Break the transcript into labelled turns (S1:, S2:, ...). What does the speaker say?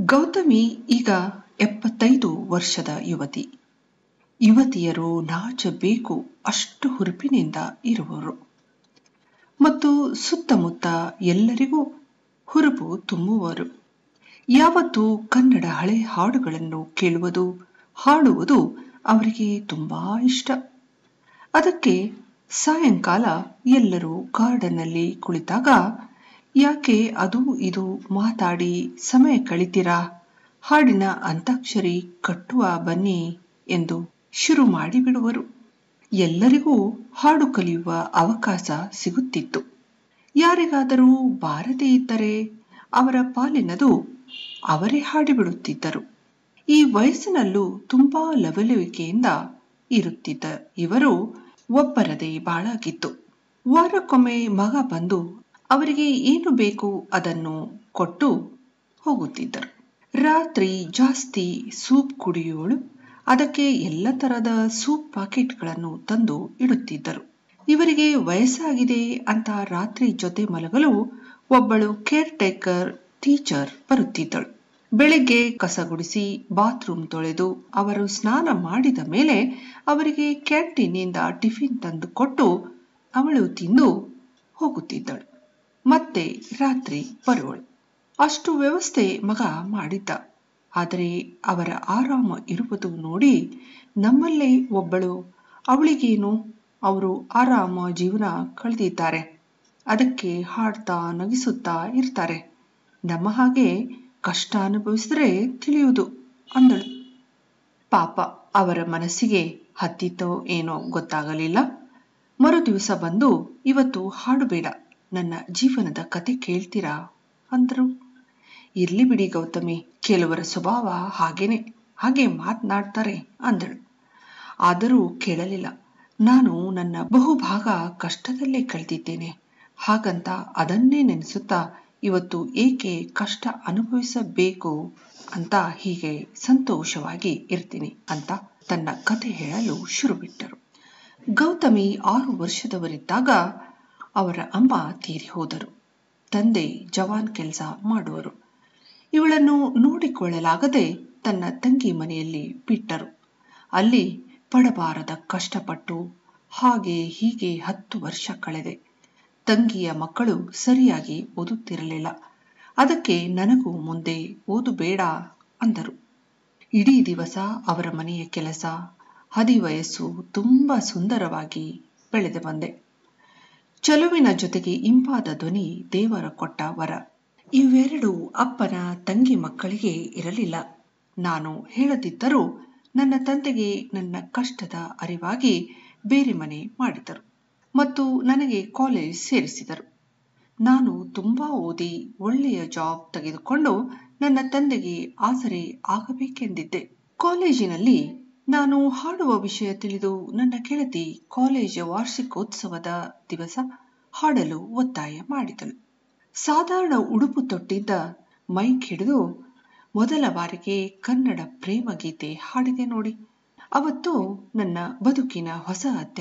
S1: ಗೌತಮಿ ಈಗ ಎಪ್ಪತ್ತೈದು ವರ್ಷದ ಯುವತಿ ಯುವತಿಯರು ನಾಚಬೇಕು ಅಷ್ಟು ಹುರುಪಿನಿಂದ ಇರುವರು ಮತ್ತು ಸುತ್ತಮುತ್ತ ಎಲ್ಲರಿಗೂ ಹುರುಪು ತುಂಬುವರು ಯಾವತ್ತೂ ಕನ್ನಡ ಹಳೆ ಹಾಡುಗಳನ್ನು ಕೇಳುವುದು ಹಾಡುವುದು ಅವರಿಗೆ ತುಂಬಾ ಇಷ್ಟ ಅದಕ್ಕೆ ಸಾಯಂಕಾಲ ಎಲ್ಲರೂ ಗಾರ್ಡನ್ನಲ್ಲಿ ಕುಳಿತಾಗ ಯಾಕೆ ಅದು ಇದು ಮಾತಾಡಿ ಸಮಯ ಕಳಿತೀರಾ ಹಾಡಿನ ಅಂತಾಕ್ಷರಿ ಕಟ್ಟುವ ಬನ್ನಿ ಎಂದು ಶುರು ಮಾಡಿಬಿಡುವರು ಎಲ್ಲರಿಗೂ ಹಾಡು ಕಲಿಯುವ ಅವಕಾಶ ಸಿಗುತ್ತಿತ್ತು ಯಾರಿಗಾದರೂ ಬಾರದೇ ಇದ್ದರೆ ಅವರ ಪಾಲಿನದು ಅವರೇ ಹಾಡಿಬಿಡುತ್ತಿದ್ದರು ಈ ವಯಸ್ಸಿನಲ್ಲೂ ತುಂಬಾ ಲವಲವಿಕೆಯಿಂದ ಇರುತ್ತಿದ್ದ ಇವರು ಒಬ್ಬರದೇ ಬಾಳಾಗಿತ್ತು ವಾರಕ್ಕೊಮ್ಮೆ ಮಗ ಬಂದು ಅವರಿಗೆ ಏನು ಬೇಕು ಅದನ್ನು ಕೊಟ್ಟು ಹೋಗುತ್ತಿದ್ದರು ರಾತ್ರಿ ಜಾಸ್ತಿ ಸೂಪ್ ಕುಡಿಯೋಳು ಅದಕ್ಕೆ ಎಲ್ಲ ತರದ ಸೂಪ್ ಪಾಕೆಟ್ಗಳನ್ನು ತಂದು ಇಡುತ್ತಿದ್ದರು ಇವರಿಗೆ ವಯಸ್ಸಾಗಿದೆ ಅಂತ ರಾತ್ರಿ ಜೊತೆ ಮಲಗಲು ಒಬ್ಬಳು ಕೇರ್ ಟೇಕರ್ ಟೀಚರ್ ಬರುತ್ತಿದ್ದಳು ಬೆಳಿಗ್ಗೆ ಕಸ ಗುಡಿಸಿ ಬಾತ್ರೂಮ್ ತೊಳೆದು ಅವರು ಸ್ನಾನ ಮಾಡಿದ ಮೇಲೆ ಅವರಿಗೆ ಕ್ಯಾಂಟೀನಿಂದ ಟಿಫಿನ್ ತಂದು ಕೊಟ್ಟು ಅವಳು ತಿಂದು ಹೋಗುತ್ತಿದ್ದಳು ಮತ್ತೆ ರಾತ್ರಿ ಬರುವಳು ಅಷ್ಟು ವ್ಯವಸ್ಥೆ ಮಗ ಮಾಡಿದ್ದ ಆದರೆ ಅವರ ಆರಾಮ ಇರುವುದು ನೋಡಿ ನಮ್ಮಲ್ಲೇ ಒಬ್ಬಳು ಅವಳಿಗೇನು ಅವರು ಆರಾಮ ಜೀವನ ಕಳೆದಿದ್ದಾರೆ ಅದಕ್ಕೆ ಹಾಡ್ತಾ ನಗಿಸುತ್ತಾ ಇರ್ತಾರೆ ನಮ್ಮ ಹಾಗೆ ಕಷ್ಟ ಅನುಭವಿಸಿದ್ರೆ ತಿಳಿಯುವುದು ಅಂದಳು ಪಾಪ ಅವರ ಮನಸ್ಸಿಗೆ ಹತ್ತಿತ್ತೋ ಏನೋ ಗೊತ್ತಾಗಲಿಲ್ಲ ಮರು ದಿವಸ ಬಂದು ಇವತ್ತು ಹಾಡು ಬೇಡ ನನ್ನ ಜೀವನದ ಕತೆ ಕೇಳ್ತೀರಾ ಅಂದರು ಇರ್ಲಿ ಬಿಡಿ ಗೌತಮಿ ಕೆಲವರ ಸ್ವಭಾವ ಹಾಗೇನೆ ಹಾಗೆ ಮಾತನಾಡ್ತಾರೆ ಅಂದಳು ಆದರೂ ಕೇಳಲಿಲ್ಲ ನಾನು ನನ್ನ ಬಹುಭಾಗ ಕಷ್ಟದಲ್ಲೇ ಕಳೆದಿದ್ದೇನೆ ಹಾಗಂತ ಅದನ್ನೇ ನೆನೆಸುತ್ತಾ ಇವತ್ತು ಏಕೆ ಕಷ್ಟ ಅನುಭವಿಸಬೇಕು ಅಂತ ಹೀಗೆ ಸಂತೋಷವಾಗಿ ಇರ್ತೀನಿ ಅಂತ ತನ್ನ ಕತೆ ಹೇಳಲು ಶುರು ಬಿಟ್ಟರು ಗೌತಮಿ ಆರು ವರ್ಷದವರಿದ್ದಾಗ ಅವರ ಅಮ್ಮ ತೀರಿ ಹೋದರು ತಂದೆ ಜವಾನ್ ಕೆಲಸ ಮಾಡುವರು ಇವಳನ್ನು ನೋಡಿಕೊಳ್ಳಲಾಗದೆ ತನ್ನ ತಂಗಿ ಮನೆಯಲ್ಲಿ ಬಿಟ್ಟರು ಅಲ್ಲಿ ಪಡಬಾರದ ಕಷ್ಟಪಟ್ಟು ಹಾಗೆ ಹೀಗೆ ಹತ್ತು ವರ್ಷ ಕಳೆದೆ ತಂಗಿಯ ಮಕ್ಕಳು ಸರಿಯಾಗಿ ಓದುತ್ತಿರಲಿಲ್ಲ ಅದಕ್ಕೆ ನನಗೂ ಮುಂದೆ ಓದು ಬೇಡ ಅಂದರು ಇಡೀ ದಿವಸ ಅವರ ಮನೆಯ ಕೆಲಸ ಹದಿವಯಸ್ಸು ತುಂಬ ಸುಂದರವಾಗಿ ಬೆಳೆದು ಬಂದೆ ಚಲುವಿನ ಜೊತೆಗೆ ಇಂಪಾದ ಧ್ವನಿ ದೇವರ ಕೊಟ್ಟ ವರ ಇವೆರಡು ಅಪ್ಪನ ತಂಗಿ ಮಕ್ಕಳಿಗೆ ಇರಲಿಲ್ಲ ನಾನು ಹೇಳದಿದ್ದರೂ ನನ್ನ ತಂದೆಗೆ ನನ್ನ ಕಷ್ಟದ ಅರಿವಾಗಿ ಬೇರೆ ಮನೆ ಮಾಡಿದರು ಮತ್ತು ನನಗೆ ಕಾಲೇಜ್ ಸೇರಿಸಿದರು ನಾನು ತುಂಬಾ ಓದಿ ಒಳ್ಳೆಯ ಜಾಬ್ ತೆಗೆದುಕೊಂಡು ನನ್ನ ತಂದೆಗೆ ಆಸರೆ ಆಗಬೇಕೆಂದಿದ್ದೆ ಕಾಲೇಜಿನಲ್ಲಿ ನಾನು ಹಾಡುವ ವಿಷಯ ತಿಳಿದು ನನ್ನ ಗೆಳತಿ ಕಾಲೇಜ್ ವಾರ್ಷಿಕೋತ್ಸವದ ದಿವಸ ಹಾಡಲು ಒತ್ತಾಯ ಮಾಡಿದಳು ಸಾಧಾರಣ ಉಡುಪು ತೊಟ್ಟಿದ್ದ ಮೈಕ್ ಹಿಡಿದು ಮೊದಲ ಬಾರಿಗೆ ಕನ್ನಡ ಪ್ರೇಮ ಗೀತೆ ಹಾಡಿದೆ ನೋಡಿ ಅವತ್ತು ನನ್ನ ಬದುಕಿನ ಹೊಸ